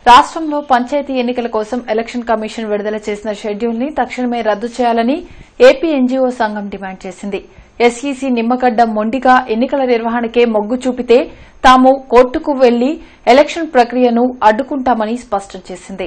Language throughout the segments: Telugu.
రాష్ట్రంలో పంచాయతీ ఎన్నికల కోసం ఎలక్షన్ కమిషన్ విడుదల చేసిన షెడ్యూల్ ని తక్షణమే రద్దు చేయాలని ఏపీ ఎన్జీఓ సంఘం డిమాండ్ చేసింది ఎస్ఈసీ నిమ్మగడ్డ మొండిగా ఎన్నికల నిర్వహణకే మొగ్గు చూపితే తాము కోర్టుకు వెళ్లి ఎలక్షన్ ప్రక్రియను అడ్డుకుంటామని స్పష్టం చేసింది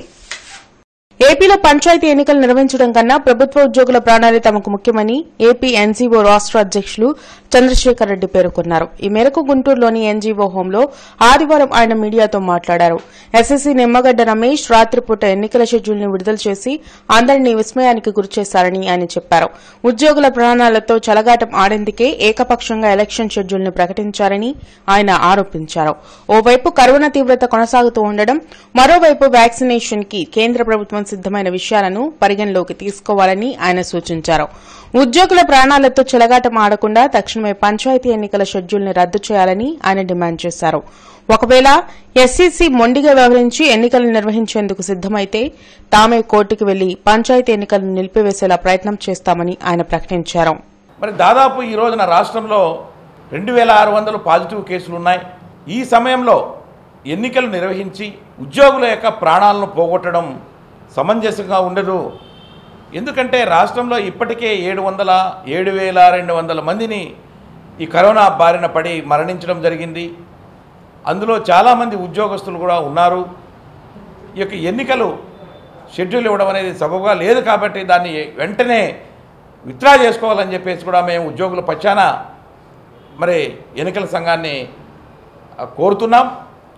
ఏపీలో పంచాయతీ ఎన్నికలు నిర్వహించడం కన్నా ప్రభుత్వ ఉద్యోగుల ప్రాణాలే తమకు ముఖ్యమని ఏపీ ఎన్జీఓ రాష్ట అధ్యక్షులు చంద్రశేఖర్ రెడ్డి పేర్కొన్నారు ఈ మేరకు గుంటూరులోని ఎన్జీఓ హోంలో ఆదివారం ఆయన మీడియాతో మాట్లాడారు ఎస్ఎస్సీ నిమ్మగడ్డ రమేష్ రాత్రిపూట ఎన్నికల షెడ్యూల్ ని విడుదల చేసి అందరినీ విస్మయానికి గురిచేశారని ఆయన చెప్పారు ఉద్యోగుల ప్రాణాలతో చెలగాటం ఆడేందుకే ఏకపక్షంగా ఎలక్షన్ షెడ్యూల్ ని ప్రకటించారని ఆయన ఆరోపించారు ఓవైపు కరోనా తీవ్రత కొనసాగుతూ ఉండడం మరోవైపు వ్యాక్సినేషన్ కి కేంద్ర ప్రభుత్వం సిద్దమైన విషయాలను పరిగణలోకి తీసుకోవాలని ఆయన సూచించారు ఉద్యోగుల ప్రాణాలతో చెలగాటం ఆడకుండా తక్షణమే పంచాయతీ ఎన్నికల షెడ్యూల్ ని రద్దు చేయాలని ఆయన డిమాండ్ చేశారు ఒకవేళ ఎస్సీసీ మొండిగా వ్యవహరించి ఎన్నికలు నిర్వహించేందుకు సిద్దమైతే తామే కోర్టుకు వెళ్లి పంచాయతీ ఎన్నికలను నిలిపివేసేలా ప్రయత్నం చేస్తామని ఆయన ప్రకటించారు మరి దాదాపు ఈ రోజున రాష్ట్రంలో రెండు వేల ఆరు వందలు పాజిటివ్ కేసులు ఉన్నాయి ఈ సమయంలో ఎన్నికలు నిర్వహించి ఉద్యోగుల యొక్క ప్రాణాలను పోగొట్టడం సమంజసంగా ఉండదు ఎందుకంటే రాష్ట్రంలో ఇప్పటికే ఏడు వందల ఏడు వేల రెండు వందల మందిని ఈ కరోనా బారిన పడి మరణించడం జరిగింది అందులో చాలామంది ఉద్యోగస్తులు కూడా ఉన్నారు ఈ యొక్క ఎన్నికలు షెడ్యూల్ ఇవ్వడం అనేది సబబుగా లేదు కాబట్టి దాన్ని వెంటనే విత్డ్రా చేసుకోవాలని చెప్పేసి కూడా మేము ఉద్యోగుల పక్షాన మరి ఎన్నికల సంఘాన్ని ఆ, కోరుతున్నాం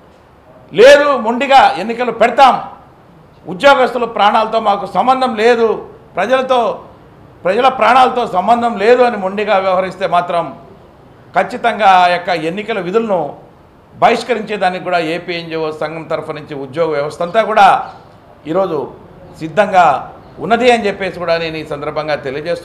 లేదు మొండిగా ఎన్నికలు పెడతాం ఉద్యోగస్తుల ప్రాణాలతో మాకు సంబంధం లేదు ప్రజలతో ప్రజల ప్రాణాలతో సంబంధం లేదు అని మొండిగా వ్యవహరిస్తే మాత్రం ఖచ్చితంగా ఆ యొక్క ఎన్నికల విధులను బహిష్కరించేదానికి కూడా ఏపీ ఎన్జిఓ సంఘం తరఫు నుంచి ఉద్యోగ వ్యవస్థ అంతా కూడా ఈరోజు సిద్ధంగా ఉన్నది అని చెప్పేసి కూడా నేను ఈ సందర్భంగా తెలియజేస్తున్నాను